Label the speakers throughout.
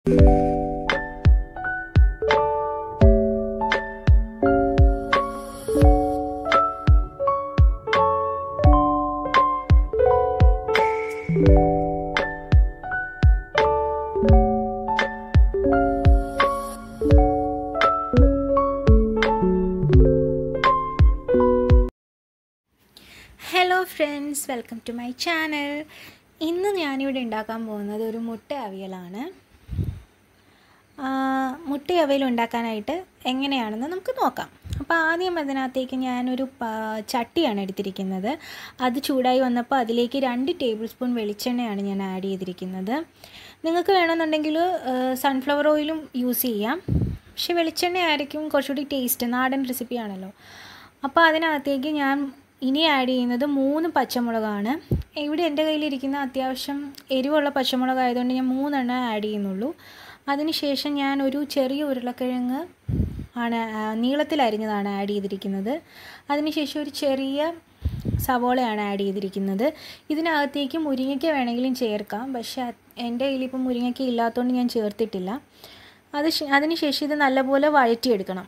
Speaker 1: hello friends welcome to my channel ഇന്ന് ഞാനിവിടെ ഉണ്ടാക്കാൻ പോകുന്നത് ഒരു മുട്ട അവിയലാണ് ആ, മുട്ട അവിയൽ ഉണ്ടാക്കാനായിട്ട് എങ്ങനെയാണെന്ന് നമുക്ക് നോക്കാം അപ്പോൾ ആദ്യം അതിനകത്തേക്ക് ഞാനൊരു പ- ചട്ടിയാണ് എടുത്തിരിക്കുന്നത് അത് ചൂടായി വന്നപ്പോൾ അതിലേക്ക് രണ്ട് ടേബിൾ സ്പൂൺ വെളിച്ചെണ്ണയാണ് ഞാൻ ആഡ് ചെയ്തിരിക്കുന്നത് നിങ്ങൾക്ക് വേണമെന്നുണ്ടെങ്കിൽ സൺഫ്ലവർ ഓയിലും യൂസ് ചെയ്യാം പക്ഷെ വെളിച്ചെണ്ണ ആയിരിക്കും കുറച്ചുകൂടി ടേസ്റ്റ് നാടൻ റെസിപ്പിയാണല്ലോ അപ്പോൾ അതിനകത്തേക്ക് ഞാൻ ഇനി ആഡ് ചെയ്യുന്നത് മൂന്ന് പച്ചമുളകാണ് ഇവിടെ എൻ്റെ കയ്യിലിരിക്കുന്ന അത്യാവശ്യം എരിവുള്ള പച്ചമുളക് ആയതുകൊണ്ട് ഞാൻ മൂന്നെണ്ണം ആഡ് ചെയ്യുന്നുള്ളൂ അതിനുശേഷം ഞാൻ ഒരു ചെറിയ ഉരുളക്കിഴങ്ങ് ആണ് ആ, നീളത്തിൽ അരിഞ്ഞതാണ് ആഡ് ചെയ്തിരിക്കുന്നത് അതിനുശേഷം ഒരു ചെറിയ സവോളയാണ് ആഡ് ചെയ്തിരിക്കുന്നത് ഇതിനകത്തേക്ക് മുരിങ്ങയ്ക്ക വേണമെങ്കിലും ചേർക്കാം പക്ഷേ അത് എൻ്റെ കയ്യിലിപ്പോൾ മുരിങ്ങയ്ക്ക ഇല്ലാത്തതുകൊണ്ട് ഞാൻ ചേർത്തിട്ടില്ല അത് ശേ- അതിനുശേഷം ഇത് നല്ലപോലെ വഴറ്റിയെടുക്കണം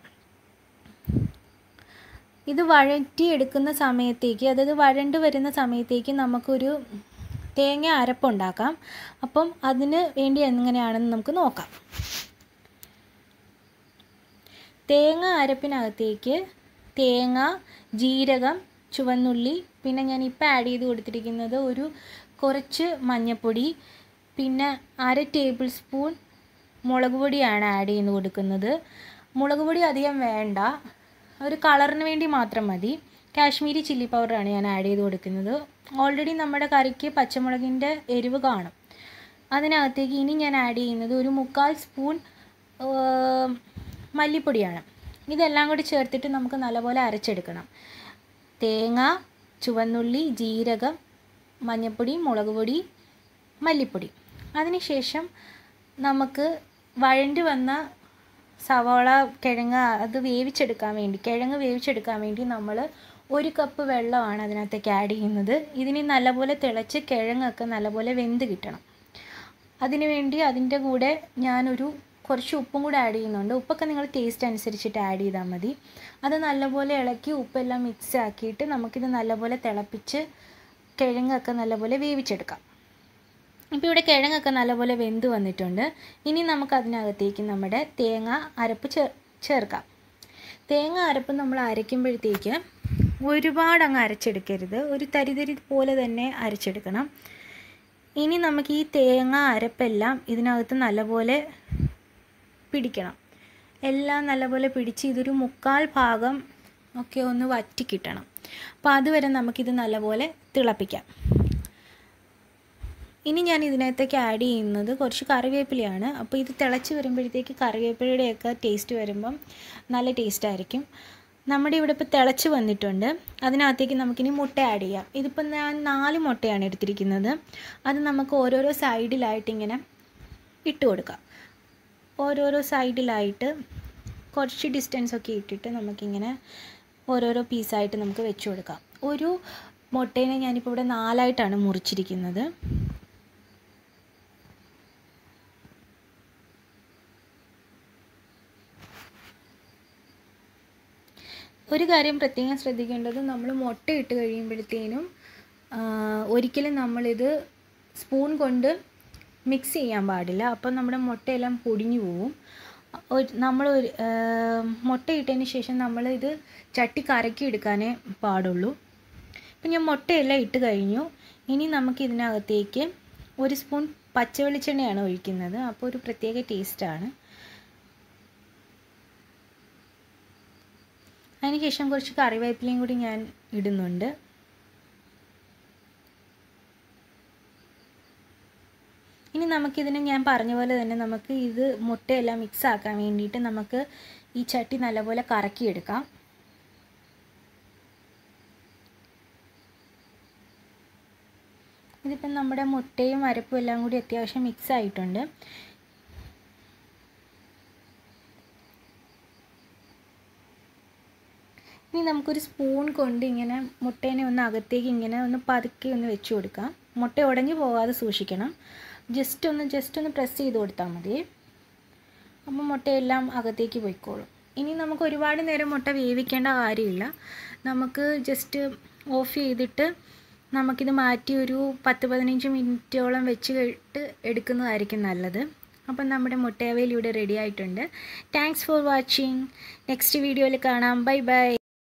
Speaker 1: ഇത് വഴറ്റിയെടുക്കുന്ന സമയത്തേക്ക് അതായത് വഴണ്ട് വരുന്ന സമയത്തേക്ക് നമുക്കൊരു തേങ്ങ അരപ്പുണ്ടാക്കാം അപ്പം അതിന് വേണ്ടി എങ്ങനെയാണെന്ന് നമുക്ക് നോക്കാം തേങ്ങ അരപ്പിനകത്തേക്ക് തേങ്ങ ജീരകം ചുവന്നുള്ളി പിന്നെ ഞാൻ ഇപ്പോൾ ആഡ് ചെയ്ത് കൊടുത്തിരിക്കുന്നത് ഒരു കുറച്ച് മഞ്ഞൾപ്പൊടി പിന്നെ അര ടേബിൾ സ്പൂൺ മുളക് പൊടിയാണ് ആഡ് ചെയ്ത് കൊടുക്കുന്നത് മുളക് പൊടി അധികം വേണ്ട ഒരു കളറിന് വേണ്ടി മാത്രം മതി കാശ്മീരി ചില്ലി പൗഡറാണ് ഞാൻ ആഡ് ചെയ്ത് കൊടുക്കുന്നത് ഓൾറെഡി നമ്മുടെ കറിക്ക് പച്ചമുളകിൻ്റെ എരിവ് കാണും അതിനകത്തേക്ക് ഇനി ഞാൻ ആഡ് ചെയ്യുന്നത് ഒരു മുക്കാൽ സ്പൂൺ ഏം, മല്ലിപ്പൊടിയാണ് ഇതെല്ലാം കൂടി ചേർത്തിട്ട് നമുക്ക് നല്ലപോലെ അരച്ചെടുക്കണം തേങ്ങ ചുവന്നുള്ളി ജീരകം മഞ്ഞൾപ്പൊടി മുളക് പൊടി മല്ലിപ്പൊടി അതിനുശേഷം നമുക്ക് വഴണ്ടി വന്ന സവാള കിഴങ്ങ് അത് വേവിച്ചെടുക്കാൻ വേണ്ടി കിഴങ്ങ് വേവിച്ചെടുക്കാൻ വേണ്ടി നമ്മൾ ഒരു കപ്പ് വെള്ളമാണ് അതിനകത്തേക്ക് ആഡ് ചെയ്യുന്നത് ഇതിന് നല്ലപോലെ തിളച്ച് കിഴങ്ങൊക്കെ നല്ലപോലെ വെന്ത് കിട്ടണം അതിന് വേണ്ടി അതിൻ്റെ കൂടെ ഞാനൊരു കുറച്ച് ഉപ്പും കൂടെ ആഡ് ചെയ്യുന്നുണ്ട് ഉപ്പൊക്കെ നിങ്ങൾ ടേസ്റ്റ് അനുസരിച്ചിട്ട് ആഡ് ചെയ്താൽ മതി അത് നല്ലപോലെ ഇളക്കി ഉപ്പെല്ലാം മിക്സ് ആക്കിയിട്ട് നമുക്കിത് നല്ലപോലെ തിളപ്പിച്ച് കിഴങ്ങൊക്കെ നല്ലപോലെ വേവിച്ചെടുക്കാം ഇപ്പോൾ ഇവിടെ കിഴങ്ങൊക്കെ നല്ലപോലെ വെന്ത് വന്നിട്ടുണ്ട് ഇനി നമുക്ക് അതിനകത്തേക്ക് നമ്മുടെ തേങ്ങ അരപ്പ് ചേർ ചേർക്കാം തേങ്ങ അരപ്പ് നമ്മൾ അരയ്ക്കുമ്പോഴത്തേക്ക് ഒരുപാട് അങ്ങ് അരച്ചെടുക്കരുത് ഒരു തരിതരി പോലെ തന്നെ അരച്ചെടുക്കണം ഇനി നമുക്ക് ഈ തേങ്ങ അരപ്പെല്ലാം ഇതിനകത്ത് നല്ലപോലെ പിടിക്കണം എല്ലാം നല്ലപോലെ പിടിച്ച് ഇതൊരു മുക്കാൽ ഭാഗം ഒക്കെ ഒന്ന് വറ്റി കിട്ടണം അപ്പോൾ അതുവരെ നമുക്കിത് നല്ലപോലെ തിളപ്പിക്കാം ഇനി ഞാൻ ഇതിനകത്തേക്ക് ആഡ് ചെയ്യുന്നത് കുറച്ച് കറിവേപ്പിലയാണ് അപ്പോൾ ഇത് തിളച്ച് വരുമ്പോഴത്തേക്ക് കറിവേപ്പിലയുടെയൊക്കെ ടേസ്റ്റ് വരുമ്പം നല്ല ടേസ്റ്റ് ആയിരിക്കും നമ്മുടെ ഇവിടെ ഇപ്പോൾ തിളച്ച് വന്നിട്ടുണ്ട് അതിനകത്തേക്ക് നമുക്കിനി മുട്ട ആഡ് ചെയ്യാം ഇതിപ്പോൾ ഞാൻ നാല് മുട്ടയാണ് എടുത്തിരിക്കുന്നത് അത് നമുക്ക് ഓരോരോ സൈഡിലായിട്ട് ഇങ്ങനെ ഇട്ട് കൊടുക്കാം ഓരോരോ സൈഡിലായിട്ട് കുറച്ച് ഡിസ്റ്റൻസ് ഒക്കെ ഇട്ടിട്ട് നമുക്കിങ്ങനെ ഓരോരോ പീസായിട്ട് നമുക്ക് വെച്ച് കൊടുക്കാം ഒരു മുട്ടേനെ ഞാനിപ്പോൾ ഇവിടെ നാലായിട്ടാണ് മുറിച്ചിരിക്കുന്നത് ഒരു കാര്യം പ്രത്യേകം ശ്രദ്ധിക്കേണ്ടത് നമ്മൾ മുട്ട ഇട്ട് കഴിയുമ്പോഴത്തേനും ആ, ഒരിക്കലും നമ്മളിത് സ്പൂൺ കൊണ്ട് മിക്സ് ചെയ്യാൻ പാടില്ല അപ്പം നമ്മുടെ മുട്ടയെല്ലാം പൊടിഞ്ഞു പോവും ഒരു നമ്മൾ ഒരു ആ, മുട്ട ഇട്ടതിന് ശേഷം നമ്മൾ ഇത് ചട്ടി കറക്കി എടുക്കാനേ പാടുള്ളൂ ഇപ്പം ഞാൻ മുട്ടയെല്ലാം ഇട്ട് കഴിഞ്ഞു ഇനി നമുക്ക് ഇതിനകത്തേക്ക് ഒരു സ്പൂൺ പച്ച വെളിച്ചെണ്ണയാണ് ഒഴിക്കുന്നത് അപ്പോൾ ഒരു പ്രത്യേക ടേസ്റ്റാണ് അതിനുശേഷം കുറച്ച് കറിവേപ്പിലയും കൂടി ഞാൻ ഇടുന്നുണ്ട് ഇനി നമുക്കിതിന് ഞാൻ പറഞ്ഞ പോലെ തന്നെ നമുക്ക് ഇത് മുട്ടയെല്ലാം മിക്സ് ആക്കാൻ വേണ്ടിയിട്ട് നമുക്ക് ഈ ചട്ടി നല്ലപോലെ കറക്കിയെടുക്കാം ഇതിപ്പം നമ്മുടെ മുട്ടയും അരപ്പും എല്ലാം കൂടി അത്യാവശ്യം മിക്സ് ആയിട്ടുണ്ട് ഇനി നമുക്കൊരു സ്പൂൺ കൊണ്ട് ഇങ്ങനെ മുട്ടേനെ ഒന്ന് അകത്തേക്ക് ഇങ്ങനെ ഒന്ന് പതുക്കെ ഒന്ന് വെച്ച് കൊടുക്കാം മുട്ട ഉടഞ്ഞു പോകാതെ സൂക്ഷിക്കണം ജസ്റ്റ് ഒന്ന് ജസ്റ്റ് ഒന്ന് പ്രസ് ചെയ്ത് കൊടുത്താൽ മതി അപ്പം മുട്ടയെല്ലാം അകത്തേക്ക് പോയിക്കോളും ഇനി നമുക്ക് ഒരുപാട് നേരം മുട്ട വേവിക്കേണ്ട കാര്യമില്ല നമുക്ക് ജസ്റ്റ് ഓഫ് ചെയ്തിട്ട് നമുക്കിത് മാറ്റി ഒരു പത്ത് പതിനഞ്ച് മിനിറ്റോളം വെച്ച് ഇട്ട് എടുക്കുന്നതായിരിക്കും നല്ലത് അപ്പം നമ്മുടെ മുട്ടയവേൽ ഇവിടെ റെഡി ആയിട്ടുണ്ട് താങ്ക്സ് ഫോർ വാച്ചിങ് നെക്സ്റ്റ് വീഡിയോയിൽ കാണാം ബൈ ബൈ